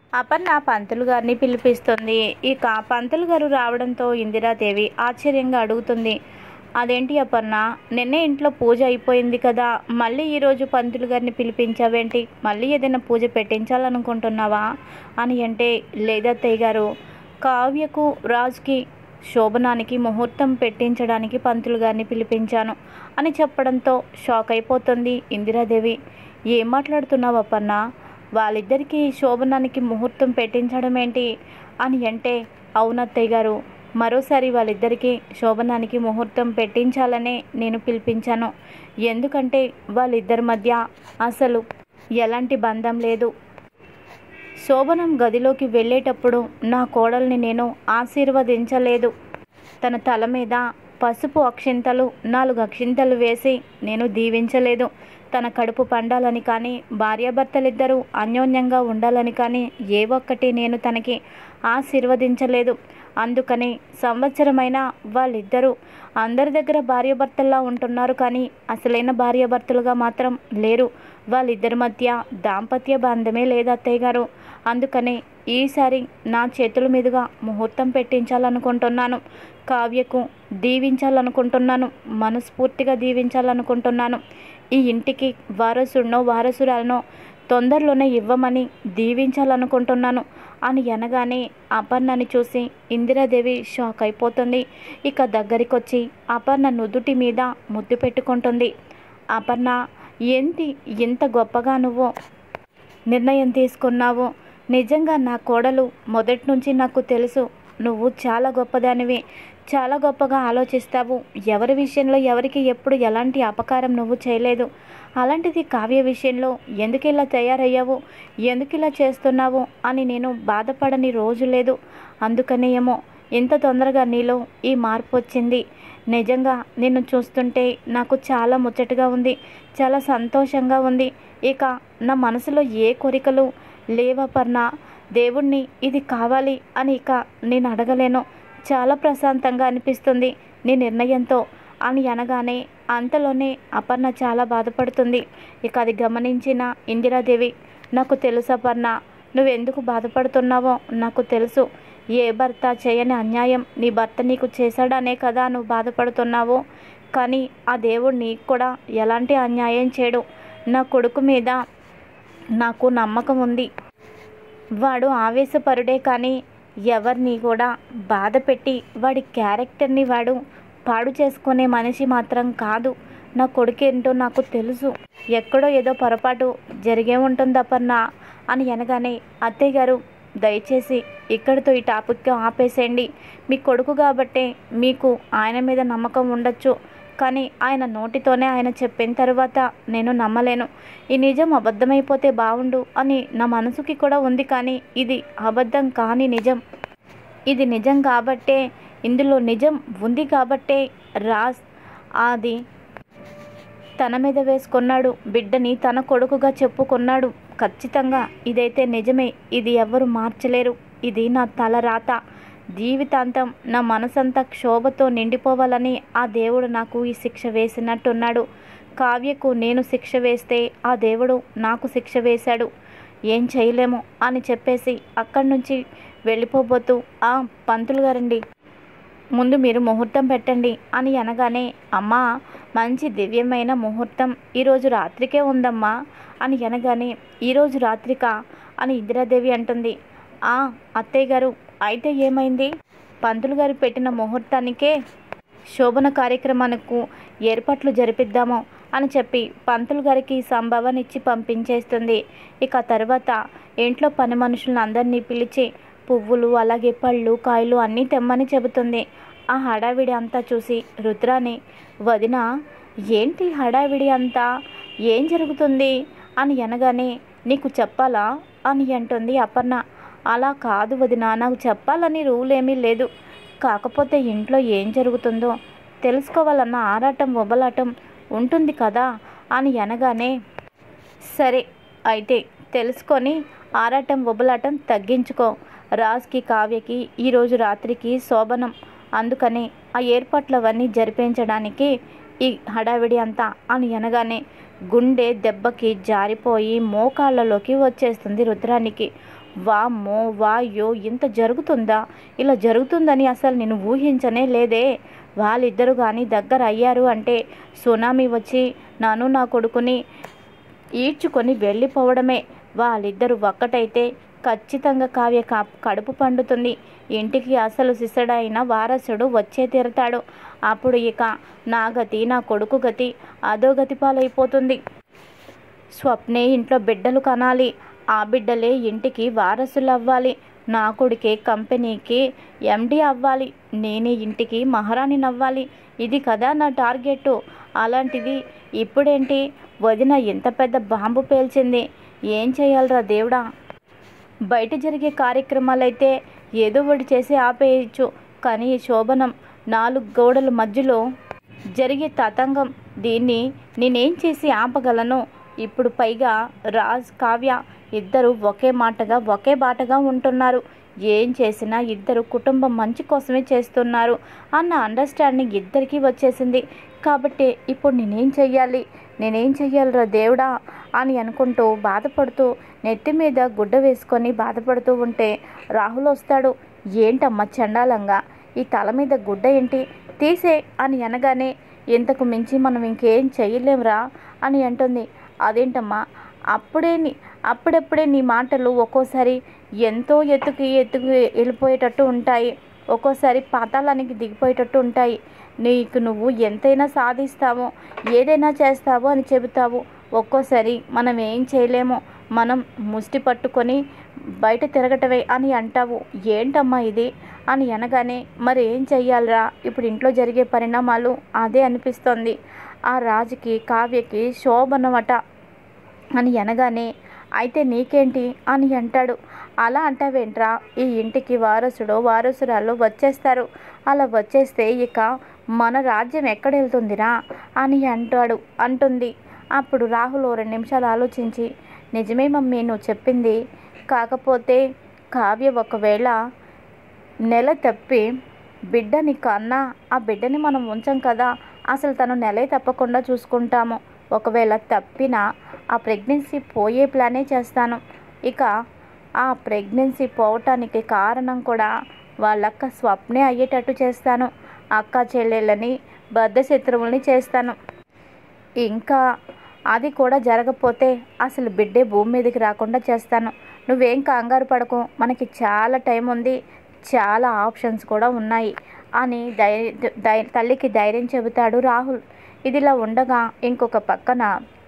అపర్ణ పంతులు గారిని పిలిపిస్తుంది ఇక పంతులు గారు రావడంతో ఇందిరాదేవి ఆశ్చర్యంగా అడుగుతుంది అదేంటి అపర్ణ నిన్నే ఇంట్లో పూజ అయిపోయింది కదా మళ్ళీ ఈరోజు పంతులు గారిని పిలిపించావేంటి మళ్ళీ ఏదైనా పూజ పెట్టించాలనుకుంటున్నావా అని అంటే లేదత్తయ్య గారు కావ్యకు రాజుకి శోభనానికి ముహూర్తం పెట్టించడానికి పంతులు గారిని పిలిపించాను అని చెప్పడంతో షాక్ అయిపోతుంది ఇందిరాదేవి ఏం మాట్లాడుతున్నావు అపర్ణ వాళ్ళిద్దరికీ శోభనానికి ముహూర్తం పెట్టించడం ఏంటి అని అంటే అవునత్తయ్య గారు మరోసారి వాళ్ళిద్దరికీ శోభనానికి ముహూర్తం పెట్టించాలనే నేను పిలిపించాను ఎందుకంటే వాళ్ళిద్దరి మధ్య అసలు ఎలాంటి బంధం లేదు శోభనం గదిలోకి వెళ్ళేటప్పుడు నా కోడల్ని నేను ఆశీర్వదించలేదు తన తల మీద పసుపు అక్షింతలు నాలుగు అక్షింతలు వేసి నేను దీవించలేదు తన కడుపు పండాలని కానీ భార్యాభర్తలిద్దరూ అన్యోన్యంగా ఉండాలని కానీ ఏ ఒక్కటి నేను తనకి ఆశీర్వదించలేదు అందుకని సంవత్సరమైన వాళ్ళిద్దరూ అందరి దగ్గర భార్యాభర్తల్లా ఉంటున్నారు కానీ అసలైన భార్యాభర్తలుగా మాత్రం లేరు వాళ్ళిద్దరి మధ్య దాంపత్య బంధమే లేదు అత్తయ్య గారు అందుకని ఈసారి నా చేతుల మీదుగా ముహూర్తం పెట్టించాలనుకుంటున్నాను కావ్యకు దీవించాలనుకుంటున్నాను మనస్ఫూర్తిగా దీవించాలనుకుంటున్నాను ఈ ఇంటికి వారసుడినో వారసురాలనో తొందరలోనే ఇవ్వమని దీవించాలనుకుంటున్నాను అని అనగానే అపర్ణని చూసి ఇందిరాదేవి షాక్ అయిపోతుంది ఇక దగ్గరికొచ్చి అపర్ణ నుదుటి మీద ముద్దు పెట్టుకుంటుంది అపర్ణ ఏంటి ఇంత గొప్పగా నువ్వు నిర్ణయం తీసుకున్నావు నిజంగా నా కోడలు మొదటి నుంచి నాకు తెలుసు నువ్వు చాలా గొప్పదానివి చాలా గొప్పగా ఆలోచిస్తావు ఎవరి విషయంలో ఎవరికి ఎప్పుడు ఎలాంటి అపకారం నువ్వు చేయలేదు అలాంటిది కావ్య విషయంలో ఎందుకు ఇలా తయారయ్యావు ఎందుకు ఇలా చేస్తున్నావు అని నేను బాధపడని రోజు లేదు అందుకనే ఏమో ఇంత తొందరగా నీలో ఈ మార్పు వచ్చింది నిజంగా నిన్ను చూస్తుంటే నాకు చాలా ముచ్చటగా ఉంది చాలా సంతోషంగా ఉంది ఇక నా మనసులో ఏ కోరికలు లేవపర్ణ దేవుణ్ణి ఇది కావాలి అని ఇక నేను అడగలేను చాలా ప్రశాంతంగా అనిపిస్తుంది నీ నిర్ణయంతో అని అనగానే అంతలోనే అపర్ణ చాలా బాధపడుతుంది ఇక అది గమనించిన ఇందిరాదేవి నాకు తెలుసు అపర్ణ నువ్వెందుకు బాధపడుతున్నావో నాకు తెలుసు ఏ భర్త చేయని అన్యాయం నీ భర్త నీకు చేశాడనే కదా నువ్వు బాధపడుతున్నావు కానీ ఆ దేవుడు నీకు కూడా ఎలాంటి అన్యాయం చేయడు నా కొడుకు మీద నాకు నమ్మకం ఉంది వాడు ఆవేశపరుడే కానీ ఎవరిని కూడా బాధ పెట్టి వాడి క్యారెక్టర్ని వాడు పాడు చేసుకునే మనిషి మాత్రం కాదు నా కొడుకేంటో నాకు తెలుసు ఎక్కడో ఏదో పొరపాటు జరిగే ఉంటుంది అపర్ణ అని అనగానే అత్తయ్య గారు దయచేసి ఇక్కడితో ఈ టాపిక్ ఆపేసేయండి మీ కొడుకు కాబట్టే మీకు ఆయన మీద నమ్మకం ఉండొచ్చు కానీ ఆయన నోటితోనే ఆయన చెప్పిన తర్వాత నేను నమ్మలేను ఈ నిజం అబద్ధమైపోతే బాగుండు అని నా మనసుకి కూడా ఉంది కానీ ఇది అబద్ధం కాని నిజం ఇది నిజం కాబట్టే ఇందులో నిజం ఉంది కాబట్టే రాజ్ అది తన మీద వేసుకున్నాడు బిడ్డని తన కొడుకుగా చెప్పుకున్నాడు ఖచ్చితంగా ఇదైతే నిజమే ఇది ఎవ్వరు మార్చలేరు ఇది నా తలరాత జీవితాంతం నా మనసంతా క్షోభతో నిండిపోవాలని ఆ దేవుడు నాకు ఈ శిక్ష వేసినట్టున్నాడు కావ్యకు నేను శిక్ష వేస్తే ఆ దేవుడు నాకు శిక్ష వేశాడు ఏం చేయలేము అని చెప్పేసి అక్కడి నుంచి వెళ్ళిపోబోతూ ఆ పంతులు గారండి ముందు మీరు ముహూర్తం పెట్టండి అని అనగానే అమ్మా మంచి దివ్యమైన ముహూర్తం ఈరోజు రాత్రికే ఉందమ్మా అని అనగానే ఈరోజు రాత్రిక అని ఇందిరాదేవి అంటుంది ఆ అత్తయ్య గారు అయితే ఏమైంది పంతులు గారు పెట్టిన ముహూర్తానికే శోభన కార్యక్రమానికి ఏర్పాట్లు జరిపిద్దాము అని చెప్పి పంతులు గారికి సంభావన ఇచ్చి పంపించేస్తుంది ఇక తర్వాత ఇంట్లో పని మనుషులను అందరినీ పిలిచి పువ్వులు అలాగే పళ్ళు కాయలు అన్నీ తెమ్మని చెబుతుంది ఆ హడావిడి అంతా చూసి రుద్రాని వదిన ఏంటి హడావిడి అంతా ఏం జరుగుతుంది అని అనగానే నీకు చెప్పాలా అని అంటుంది అపర్ణ అలా కాదు వదిన నాకు చెప్పాలని రూల్ ఏమీ లేదు కాకపోతే ఇంట్లో ఏం జరుగుతుందో తెలుసుకోవాలన్న ఆరాటం ఒబలాటం ఉంటుంది కదా అని అనగానే సరే అయితే తెలుసుకొని ఆరాటం ఒబలాటం తగ్గించుకో రాజ్కి కావ్యకి ఈరోజు రాత్రికి శోభనం అందుకని ఆ ఏర్పాట్లవన్నీ జరిపించడానికి ఈ హడావిడి అంతా అని అనగానే గుండె దెబ్బకి జారిపోయి మోకాళ్ళలోకి వచ్చేస్తుంది రుద్రానికి వామ్మో వాయ్యో ఇంత జరుగుతుందా ఇలా జరుగుతుందని అసలు నేను ఊహించనే లేదే వాళ్ళిద్దరు కానీ దగ్గర అయ్యారు అంటే సునామీ వచ్చి నన్ను నా కొడుకుని ఈడ్చుకొని వెళ్ళిపోవడమే వాళ్ళిద్దరూ ఒక్కటైతే ఖచ్చితంగా కావ్య కా- కడుపు పండుతుంది ఇంటికి అసలు సిసడైన వారసుడు వచ్చే తీరతాడు అప్పుడు ఇక నా గతి నా కొడుకు గతి అదో గతి పాలైపోతుంది స్వప్నే ఇంట్లో బిడ్డలు కనాలి ఆ బిడ్డలే ఇంటికి వారసులు అవ్వాలి నా కొడుకే కంపెనీకి ఎండి అవ్వాలి నేనే ఇంటికి మహారాణి నవ్వాలి ఇది కదా నా టార్గెట్ అలాంటిది ఇప్పుడేంటి వదిన ఎంత పెద్ద బాంబు పేల్చింది ఏం చేయాలరా దేవుడా బయట జరిగే కార్యక్రమాలైతే ఏదో ఒకటి చేసి ఆపేయచ్చు కానీ ఈ శోభనం నాలుగు గోడల మధ్యలో జరిగే తతంగం దీన్ని నేనేం చేసి ఆపగలను ఇప్పుడు పైగా రాజ్ కావ్య ఇద్దరు ఒకే మాటగా ఒకే బాటగా ఉంటున్నారు ఏం చేసినా ఇద్దరు కుటుంబం మంచి కోసమే చేస్తున్నారు అన్న అండర్స్టాండింగ్ ఇద్దరికీ వచ్చేసింది కాబట్టి ఇప్పుడు నేనేం చెయ్యాలి నేనేం చెయ్యాలిరా దేవుడా అని అనుకుంటూ బాధపడుతూ నెత్తి మీద గుడ్డ వేసుకొని బాధపడుతూ ఉంటే రాహుల్ వస్తాడు ఏంటమ్మా చండాలంగా ఈ తల మీద గుడ్డ ఏంటి తీసే అని అనగానే ఇంతకు మించి మనం ఇంకేం చెయ్యలేంరా అని అంటుంది అదేంటమ్మా అప్పుడే నీ అప్పుడప్పుడే నీ మాటలు ఒక్కోసారి ఎంతో ఎత్తుకి ఎత్తుకు వెళ్ళిపోయేటట్టు ఉంటాయి ఒక్కోసారి పాతాళానికి దిగిపోయేటట్టు ఉంటాయి నీకు నువ్వు ఎంతైనా సాధిస్తావో ఏదైనా చేస్తావో అని చెబుతావు ఒక్కోసారి మనం ఏం చేయలేము మనం ముష్టి పట్టుకొని బయట తిరగటమే అని అంటావు ఏంటమ్మా ఇది అని అనగానే మరి ఏం చెయ్యాలిరా ఇప్పుడు ఇంట్లో జరిగే పరిణామాలు అదే అనిపిస్తోంది ఆ రాజుకి కావ్యకి శోభనమట అని అనగానే అయితే నీకేంటి అని అంటాడు అలా అంటావేంట్రా ఈ ఇంటికి వారసుడో వారసురాలు వచ్చేస్తారు అలా వచ్చేస్తే ఇక మన రాజ్యం ఎక్కడ వెళ్తుందిరా అని అంటాడు అంటుంది అప్పుడు రాహుల్ ఓ రెండు నిమిషాలు ఆలోచించి నిజమే మమ్మీ నువ్వు చెప్పింది కాకపోతే కావ్య ఒకవేళ నెల తప్పి బిడ్డని కన్నా ఆ బిడ్డని మనం ఉంచాం కదా అసలు తను నెలే తప్పకుండా చూసుకుంటాము ఒకవేళ తప్పినా ఆ ప్రెగ్నెన్సీ పోయే ప్లానే చేస్తాను ఇక ఆ ప్రెగ్నెన్సీ పోవటానికి కారణం కూడా వాళ్ళక్క స్వప్నే అయ్యేటట్టు చేస్తాను అక్క చెల్లెళ్ళని బద్ధ శత్రువుల్ని చేస్తాను ఇంకా అది కూడా జరగకపోతే అసలు బిడ్డే భూమి మీదకి రాకుండా చేస్తాను నువ్వేం కంగారు పడకు మనకి చాలా టైం ఉంది చాలా ఆప్షన్స్ కూడా ఉన్నాయి అని ధైర్య ధై తల్లికి ధైర్యం చెబుతాడు రాహుల్ ఇదిలా ఉండగా ఇంకొక పక్కన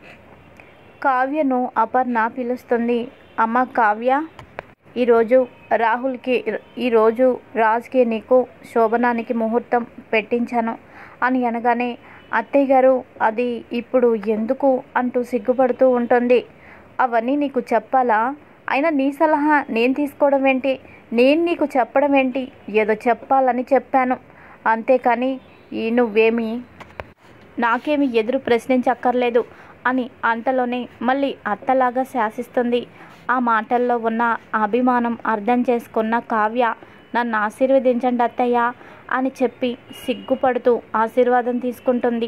కావ్యను అపర్ణ పిలుస్తుంది అమ్మ కావ్య ఈరోజు రాహుల్కి ఈరోజు రాజ్కి నీకు శోభనానికి ముహూర్తం పెట్టించాను అని అనగానే అత్తయ్య గారు అది ఇప్పుడు ఎందుకు అంటూ సిగ్గుపడుతూ ఉంటుంది అవన్నీ నీకు చెప్పాలా అయినా నీ సలహా నేను తీసుకోవడం ఏంటి నేను నీకు చెప్పడం ఏంటి ఏదో చెప్పాలని చెప్పాను అంతేకాని ఈ నువ్వేమి నాకేమి ఎదురు ప్రశ్నించక్కర్లేదు అని అంతలోనే మళ్ళీ అత్తలాగా శాసిస్తుంది ఆ మాటల్లో ఉన్న అభిమానం అర్థం చేసుకున్న కావ్య నన్ను ఆశీర్వదించండి అత్తయ్య అని చెప్పి సిగ్గుపడుతూ ఆశీర్వాదం తీసుకుంటుంది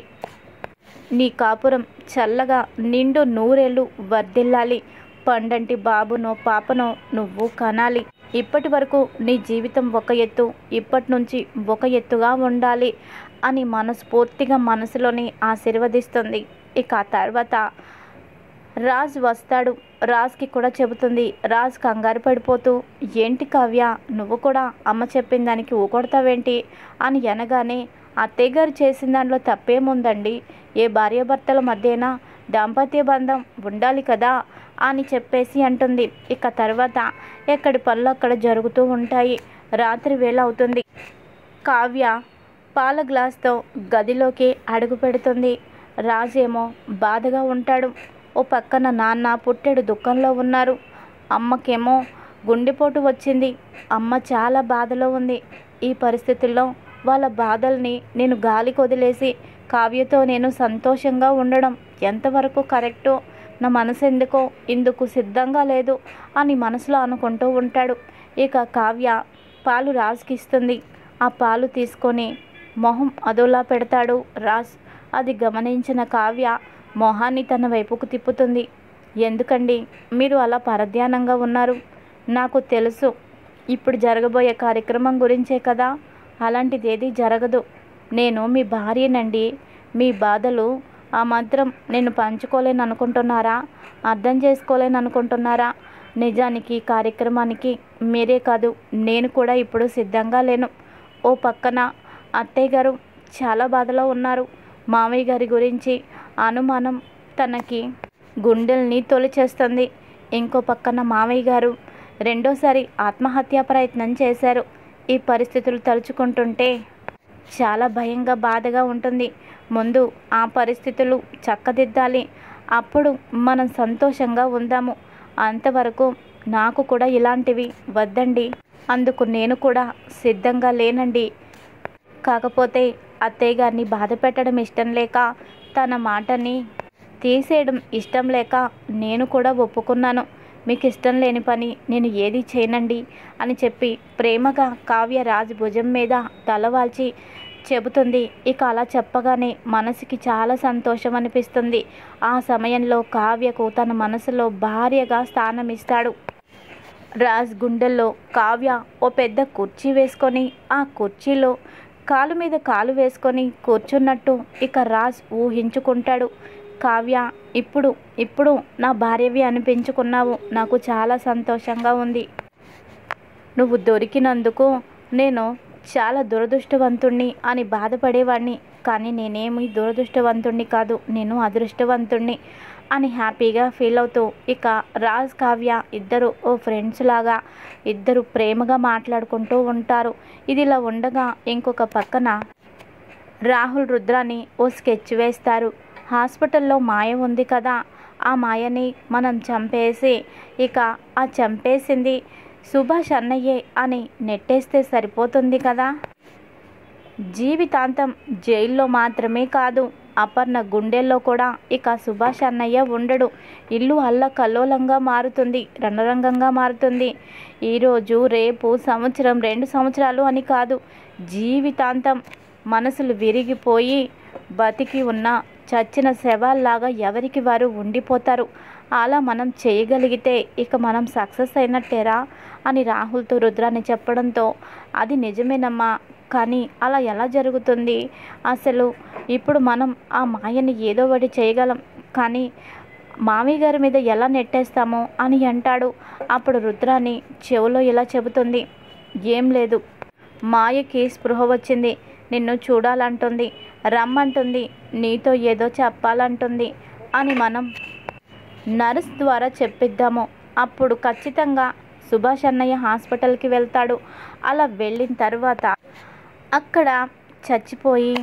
నీ కాపురం చల్లగా నిండు నూరేళ్ళు వర్ధిల్లాలి పండంటి బాబునో పాపనో నువ్వు కనాలి ఇప్పటి వరకు నీ జీవితం ఒక ఎత్తు ఇప్పటి నుంచి ఒక ఎత్తుగా ఉండాలి అని మనస్ఫూర్తిగా మనసులోని ఆశీర్వదిస్తుంది ఇక ఆ తర్వాత రాజ్ వస్తాడు రాజ్కి కూడా చెబుతుంది రాజ్ కంగారు పడిపోతూ ఏంటి కావ్య నువ్వు కూడా అమ్మ చెప్పిన దానికి ఊకొడతావేంటి అని అనగానే అత్తయ్య గారు చేసిన దాంట్లో తప్పేముందండి ఏ భార్యాభర్తల మధ్యన దాంపత్య బంధం ఉండాలి కదా అని చెప్పేసి అంటుంది ఇక తర్వాత ఎక్కడి పనులు అక్కడ జరుగుతూ ఉంటాయి రాత్రి వేళ అవుతుంది కావ్య పాల గ్లాస్తో గదిలోకి అడుగు పెడుతుంది రాజేమో బాధగా ఉంటాడు ఓ పక్కన నాన్న పుట్టెడు దుఃఖంలో ఉన్నారు అమ్మకేమో గుండెపోటు వచ్చింది అమ్మ చాలా బాధలో ఉంది ఈ పరిస్థితుల్లో వాళ్ళ బాధల్ని నేను గాలికి వదిలేసి కావ్యతో నేను సంతోషంగా ఉండడం ఎంతవరకు కరెక్టో నా మనసు ఎందుకో ఇందుకు సిద్ధంగా లేదు అని మనసులో అనుకుంటూ ఉంటాడు ఇక కావ్య పాలు రాజుకి ఇస్తుంది ఆ పాలు తీసుకొని మొహం అదోలా పెడతాడు రాజ్ అది గమనించిన కావ్య మొహాన్ని తన వైపుకు తిప్పుతుంది ఎందుకండి మీరు అలా పరధ్యానంగా ఉన్నారు నాకు తెలుసు ఇప్పుడు జరగబోయే కార్యక్రమం గురించే కదా అలాంటిది ఏది జరగదు నేను మీ భార్యనండి మీ బాధలు ఆ మాత్రం నేను పంచుకోలేను అనుకుంటున్నారా అర్థం చేసుకోలేను అనుకుంటున్నారా నిజానికి ఈ కార్యక్రమానికి మీరే కాదు నేను కూడా ఇప్పుడు సిద్ధంగా లేను ఓ పక్కన అత్తయ్య గారు చాలా బాధలో ఉన్నారు మామయ్య గారి గురించి అనుమానం తనకి గుండెల్ని తొలిచేస్తుంది ఇంకో పక్కన మామయ్య గారు రెండోసారి ఆత్మహత్యా ప్రయత్నం చేశారు ఈ పరిస్థితులు తలుచుకుంటుంటే చాలా భయంగా బాధగా ఉంటుంది ముందు ఆ పరిస్థితులు చక్కదిద్దాలి అప్పుడు మనం సంతోషంగా ఉందాము అంతవరకు నాకు కూడా ఇలాంటివి వద్దండి అందుకు నేను కూడా సిద్ధంగా లేనండి కాకపోతే అత్తయ్య గారిని బాధ పెట్టడం ఇష్టం లేక తన మాటని తీసేయడం ఇష్టం లేక నేను కూడా ఒప్పుకున్నాను మీకు ఇష్టం లేని పని నేను ఏది చేయనండి అని చెప్పి ప్రేమగా కావ్య రాజు భుజం మీద తలవాల్చి చెబుతుంది ఇక అలా చెప్పగానే మనసుకి చాలా సంతోషం అనిపిస్తుంది ఆ సమయంలో కావ్యకు తన మనసులో భార్యగా స్థానం ఇస్తాడు రాజ్ గుండెల్లో కావ్య ఓ పెద్ద కుర్చీ వేసుకొని ఆ కుర్చీలో కాలు మీద కాలు వేసుకొని కూర్చున్నట్టు ఇక రాజ్ ఊహించుకుంటాడు కావ్య ఇప్పుడు ఇప్పుడు నా భార్యవి అనిపించుకున్నావు నాకు చాలా సంతోషంగా ఉంది నువ్వు దొరికినందుకు నేను చాలా దురదృష్టవంతుణ్ణి అని బాధపడేవాడిని కానీ నేనేమి దురదృష్టవంతుణ్ణి కాదు నేను అదృష్టవంతుణ్ణి అని హ్యాపీగా ఫీల్ అవుతూ ఇక రాజ్ కావ్య ఇద్దరు ఓ ఫ్రెండ్స్ లాగా ఇద్దరు ప్రేమగా మాట్లాడుకుంటూ ఉంటారు ఇది ఇలా ఉండగా ఇంకొక పక్కన రాహుల్ రుద్రాని ఓ స్కెచ్ వేస్తారు హాస్పిటల్లో మాయ ఉంది కదా ఆ మాయని మనం చంపేసి ఇక ఆ చంపేసింది సుభాష్ అన్నయ్యే అని నెట్టేస్తే సరిపోతుంది కదా జీవితాంతం జైల్లో మాత్రమే కాదు అపర్ణ గుండెల్లో కూడా ఇక సుభాష్ అన్నయ్య ఉండడు ఇల్లు అల్ల కల్లోలంగా మారుతుంది రణరంగంగా మారుతుంది ఈరోజు రేపు సంవత్సరం రెండు సంవత్సరాలు అని కాదు జీవితాంతం మనసులు విరిగిపోయి బతికి ఉన్న చచ్చిన శవాల్లాగా ఎవరికి వారు ఉండిపోతారు అలా మనం చేయగలిగితే ఇక మనం సక్సెస్ అయినట్టేరా అని రాహుల్తో రుద్రాన్ని చెప్పడంతో అది నిజమేనమ్మా కానీ అలా ఎలా జరుగుతుంది అసలు ఇప్పుడు మనం ఆ మాయని ఏదో ఒకటి చేయగలం కానీ మామయ్య గారి మీద ఎలా నెట్టేస్తామో అని అంటాడు అప్పుడు రుద్రాని చెవులో ఇలా చెబుతుంది ఏం లేదు మాయకి స్పృహ వచ్చింది నిన్ను చూడాలంటుంది రమ్మంటుంది నీతో ఏదో చెప్పాలంటుంది అని మనం నర్స్ ద్వారా చెప్పిద్దాము అప్పుడు ఖచ్చితంగా సుభాష్ అన్నయ్య హాస్పిటల్కి వెళ్తాడు అలా వెళ్ళిన తర్వాత అక్కడ చచ్చిపోయి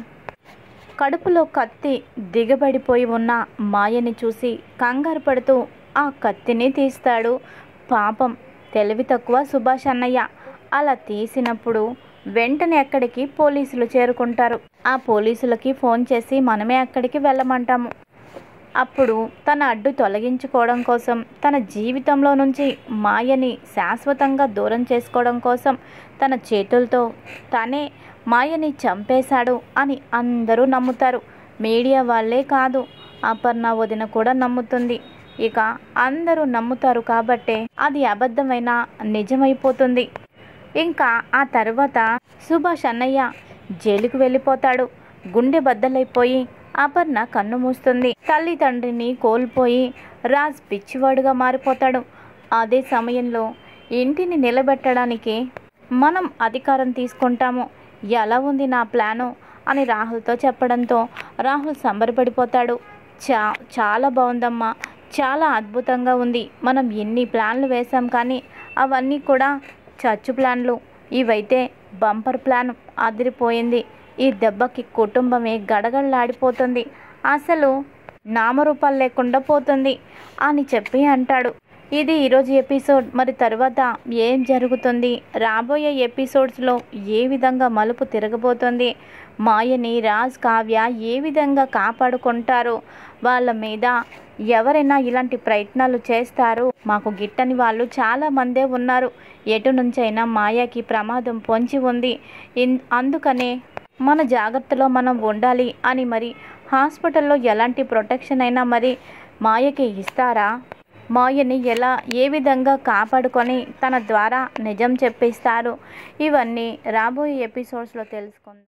కడుపులో కత్తి దిగబడిపోయి ఉన్న మాయని చూసి కంగారు పడుతూ ఆ కత్తిని తీస్తాడు పాపం తెలివి తక్కువ సుభాష్ అన్నయ్య అలా తీసినప్పుడు వెంటనే అక్కడికి పోలీసులు చేరుకుంటారు ఆ పోలీసులకి ఫోన్ చేసి మనమే అక్కడికి వెళ్ళమంటాము అప్పుడు తన అడ్డు తొలగించుకోవడం కోసం తన జీవితంలో నుంచి మాయని శాశ్వతంగా దూరం చేసుకోవడం కోసం తన చేతులతో తనే మాయని చంపేశాడు అని అందరూ నమ్ముతారు మీడియా వాళ్ళే కాదు అపర్ణ వదిన కూడా నమ్ముతుంది ఇక అందరూ నమ్ముతారు కాబట్టే అది అబద్ధమైన నిజమైపోతుంది ఇంకా ఆ తర్వాత సుభాష్ అన్నయ్య జైలుకు వెళ్ళిపోతాడు గుండె బద్దలైపోయి అపర్ణ కన్ను మూస్తుంది తల్లి తండ్రిని కోల్పోయి రాజ్ పిచ్చివాడుగా మారిపోతాడు అదే సమయంలో ఇంటిని నిలబెట్టడానికి మనం అధికారం తీసుకుంటాము ఎలా ఉంది నా ప్లాను అని రాహుల్తో చెప్పడంతో రాహుల్ సంబరపడిపోతాడు చా చాలా బాగుందమ్మా చాలా అద్భుతంగా ఉంది మనం ఎన్ని ప్లాన్లు వేశాం కానీ అవన్నీ కూడా చచ్చు ప్లాన్లు ఇవైతే బంపర్ ప్లాన్ అదిరిపోయింది ఈ దెబ్బకి కుటుంబమే గడగడలాడిపోతుంది అసలు నామరూపాలు లేకుండా పోతుంది అని చెప్పి అంటాడు ఇది ఈరోజు ఎపిసోడ్ మరి తర్వాత ఏం జరుగుతుంది రాబోయే ఎపిసోడ్స్లో ఏ విధంగా మలుపు తిరగబోతుంది మాయని రాజ్ కావ్య ఏ విధంగా కాపాడుకుంటారు వాళ్ళ మీద ఎవరైనా ఇలాంటి ప్రయత్నాలు చేస్తారు మాకు గిట్టని వాళ్ళు చాలా మందే ఉన్నారు ఎటు నుంచైనా మాయకి ప్రమాదం పొంచి ఉంది ఇన్- అందుకనే మన జాగ్రత్తలో మనం ఉండాలి అని మరి హాస్పిటల్లో ఎలాంటి ప్రొటెక్షన్ అయినా మరి మాయకి ఇస్తారా మాయని ఎలా ఏ విధంగా కాపాడుకొని తన ద్వారా నిజం చెప్పిస్తారు ఇవన్నీ రాబోయే ఎపిసోడ్స్లో తెలుసుకుందాం